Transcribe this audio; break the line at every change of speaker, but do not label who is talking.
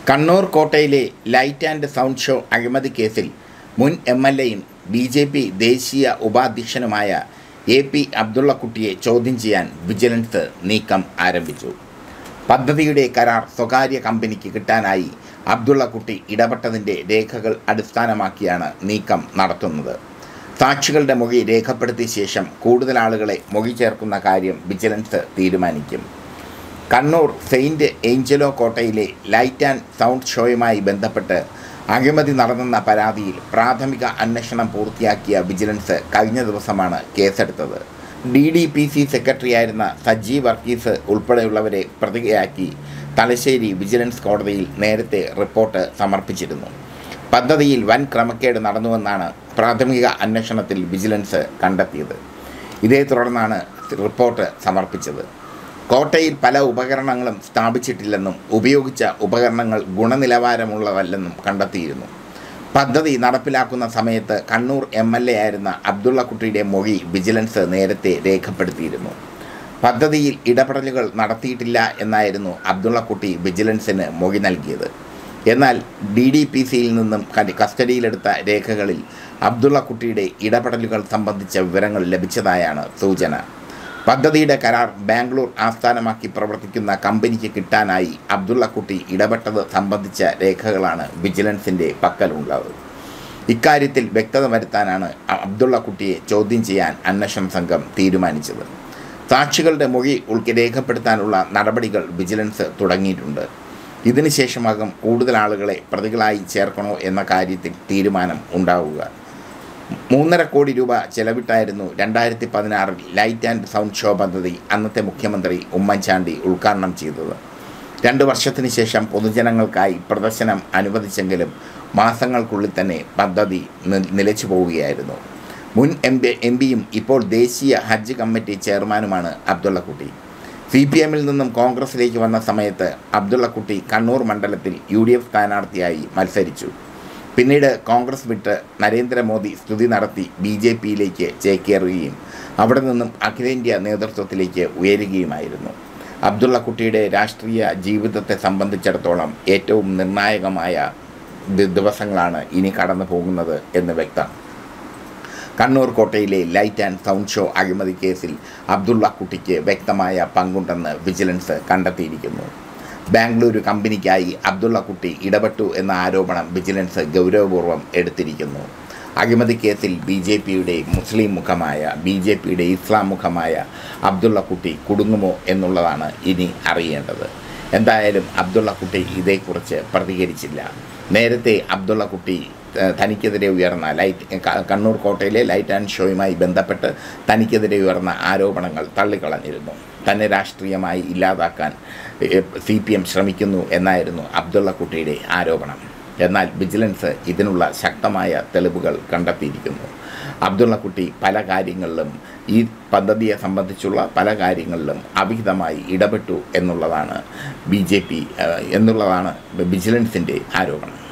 കണ്ണൂർ കോട്ടയിലെ light and sound show അഴിമതി കേസിൽ മുൻ എം എൽ എയും ബി ജെ പി ദേശീയ ഉപാധ്യക്ഷനുമായ എ പി അബ്ദുള്ളക്കുട്ടിയെ ചോദ്യം ചെയ്യാൻ വിജിലൻസ് നീക്കം ആരംഭിച്ചു പദ്ധതിയുടെ കരാർ സ്വകാര്യ കമ്പനിക്ക് കിട്ടാനായി അബ്ദുള്ളക്കുട്ടി ഇടപെട്ടതിൻ്റെ രേഖകൾ അടിസ്ഥാനമാക്കിയാണ് നീക്കം നടത്തുന്നത് സാക്ഷികളുടെ മൊഴി രേഖപ്പെടുത്തിയ ശേഷം കൂടുതൽ ആളുകളെ മൊഴി ചേർക്കുന്ന കാര്യം വിജിലൻസ് തീരുമാനിക്കും കണ്ണൂർ സെയിൻറ്റ് ഏഞ്ചലോ കോട്ടയിലെ ലൈറ്റ് ആൻഡ് സൗണ്ട് ഷോയുമായി ബന്ധപ്പെട്ട് അഴിമതി നടന്നെന്ന പരാതിയിൽ പ്രാഥമിക അന്വേഷണം പൂർത്തിയാക്കിയ വിജിലൻസ് കഴിഞ്ഞ ദിവസമാണ് കേസെടുത്തത് ഡി ഡി പി സി സെക്രട്ടറിയായിരുന്ന സജി വർഗീസ് ഉൾപ്പെടെയുള്ളവരെ പ്രതിയാക്കി തലശ്ശേരി വിജിലൻസ് കോടതിയിൽ നേരത്തെ റിപ്പോർട്ട് സമർപ്പിച്ചിരുന്നു പദ്ധതിയിൽ വൻ ക്രമക്കേട് നടന്നുവെന്നാണ് പ്രാഥമിക അന്വേഷണത്തിൽ വിജിലൻസ് കണ്ടെത്തിയത് ഇതേ തുടർന്നാണ് റിപ്പോർട്ട് സമർപ്പിച്ചത് കോട്ടയിൽ പല ഉപകരണങ്ങളും സ്ഥാപിച്ചിട്ടില്ലെന്നും ഉപയോഗിച്ച ഉപകരണങ്ങൾ ഗുണനിലവാരമുള്ളതല്ലെന്നും കണ്ടെത്തിയിരുന്നു പദ്ധതി നടപ്പിലാക്കുന്ന സമയത്ത് കണ്ണൂർ എം എൽ എ ആയിരുന്ന അബ്ദുള്ളക്കുട്ടിയുടെ മൊഴി വിജിലൻസ് നേരത്തെ രേഖപ്പെടുത്തിയിരുന്നു പദ്ധതിയിൽ ഇടപെടലുകൾ നടത്തിയിട്ടില്ല എന്നായിരുന്നു അബ്ദുള്ളക്കുട്ടി വിജിലൻസിന് മൊഴി നൽകിയത് എന്നാൽ ഡി ഡി പി സിയിൽ നിന്നും കടി- കസ്റ്റഡിയിലെടുത്ത രേഖകളിൽ അബ്ദുള്ളക്കുട്ടിയുടെ ഇടപെടലുകൾ സംബന്ധിച്ച വിവരങ്ങൾ ലഭിച്ചതായാണ് സൂചന പദ്ധതിയുടെ കരാർ ബാംഗ്ലൂർ ആസ്ഥാനമാക്കി പ്രവർത്തിക്കുന്ന കമ്പനിക്ക് കിട്ടാനായി അബ്ദുള്ളക്കുട്ടി ഇടപെട്ടത് സംബന്ധിച്ച രേഖകളാണ് വിജിലൻസിൻ്റെ പക്കലുള്ളത് ഇക്കാര്യത്തിൽ വ്യക്തത വരുത്താനാണ് അ- അബ്ദുള്ളക്കുട്ടിയെ ചോദ്യം ചെയ്യാൻ അന്വേഷണ സംഘം തീരുമാനിച്ചത് സാക്ഷികളുടെ മൊഴി ഉൾക്കെ രേഖപ്പെടുത്താനുള്ള നടപടികൾ വിജിലൻസ് തുടങ്ങിയിട്ടുണ്ട് ഇതിനുശേഷമാകും കൂടുതൽ ആളുകളെ പ്രതികളായി ചേർക്കണോ എന്ന കാര്യത്തിൽ തീരുമാനം ഉണ്ടാവുക മൂന്നര കോടി രൂപ ചെലവിട്ടായിരുന്നു രണ്ടായിരത്തി പതിനാറിൽ ലൈറ്റ് ആൻഡ് സൗണ്ട് ഷോ പദ്ധതി അന്നത്തെ മുഖ്യമന്ത്രി ഉമ്മൻചാണ്ടി ഉദ്ഘാടനം ചെയ്തത് രണ്ട് വർഷത്തിന് ശേഷം പൊതുജനങ്ങൾക്കായി പ്രദർശനം അനുവദിച്ചെങ്കിലും മാസങ്ങൾക്കുള്ളിൽ തന്നെ പദ്ധതി നി- നിലച്ചു പോവുകയായിരുന്നു മുൻ എം പി എം പിയും ഇപ്പോൾ ദേശീയ ഹജ്ജ് കമ്മിറ്റി ചെയർമാനുമാണ് അബ്ദുള്ളക്കുട്ടി സി പി എമ്മിൽ നിന്നും കോൺഗ്രസിലേക്ക് വന്ന സമയത്ത് അബ്ദുള്ളക്കുട്ടി കണ്ണൂർ മണ്ഡലത്തിൽ യു ഡി എഫ് സ്ഥാനാർത്ഥിയായി മത്സരിച്ചു പിന്നീട് കോൺഗ്രസ് വിട്ട് നരേന്ദ്രമോദി സ്തുതി നടത്തി ബി ജെ പിയിലേക്ക് ചേക്കേറുകയും അവിടെ നിന്നും അഖിലേന്ത്യാ നേതൃത്വത്തിലേക്ക് ഉയരുകയുമായിരുന്നു അബ്ദുള്ളക്കുട്ടിയുടെ രാഷ്ട്രീയ ജീവിതത്തെ സംബന്ധിച്ചിടത്തോളം ഏറ്റവും നിർണായകമായ ദി- ദിവസങ്ങളാണ് ഇനി കടന്നു പോകുന്നത് എന്ന് വ്യക്തം കണ്ണൂർ കോട്ടയിലെ ലൈറ്റ് ആൻഡ് സൗണ്ട് ഷോ അഴിമതി കേസിൽ അബ്ദുള്ള കുട്ടിക്ക് വ്യക്തമായ പങ്കുണ്ടെന്ന് വിജിലൻസ് കണ്ടെത്തിയിരിക്കുന്നു ബാംഗ്ലൂരു കമ്പനിക്കായി അബ്ദുള്ള കുട്ടി ഇടപെട്ടു എന്ന ആരോപണം വിജിലൻസ് ഗൗരവപൂർവ്വം എടുത്തിരിക്കുന്നു അഴിമതി കേസിൽ ബി ജെ പിയുടെ മുസ്ലിം മുഖമായ ബി ജെ പിയുടെ ഇസ്ലാം മുഖമായ അബ്ദുള്ള കുട്ടി കുടുങ്ങുമോ എന്നുള്ളതാണ് ഇനി അറിയേണ്ടത് എന്തായാലും അബ്ദുള്ള കുട്ടി ഇതേക്കുറിച്ച് പ്രതികരിച്ചില്ല നേരത്തെ അബ്ദുള്ള കുട്ടി ഏഹ്, തനിക്കെതിരെ ഉയർന്ന ലൈറ്റ് ക- കണ്ണൂർ കോട്ടയിലെ ലൈറ്റ് ആൻഡ് ഷോയുമായി ബന്ധപ്പെട്ട് തനിക്കെതിരെ ഉയർന്ന ആരോപണങ്ങൾ തള്ളിക്കളഞ്ഞിരുന്നു തന്നെ രാഷ്ട്രീയമായി ഇല്ലാതാക്കാൻ സി പി എം ശ്രമിക്കുന്നു എന്നായിരുന്നു അബ്ദുള്ള കുട്ടിയുടെ ആരോപണം എന്നാൽ വിജിലൻസ് ഇതിനുള്ള ശക്തമായ തെളിവുകൾ കണ്ടെത്തിയിരിക്കുന്നു അബ്ദുള്ളക്കുട്ടി പല കാര്യങ്ങളിലും ഈ പദ്ധതിയെ സംബന്ധിച്ചുള്ള പല കാര്യങ്ങളിലും അവിഹിതമായി ഇടപെട്ടു എന്നുള്ളതാണ് ബി ജെ പി എന്നുള്ളതാണ് വിജിലൻസിൻ്റെ ആരോപണം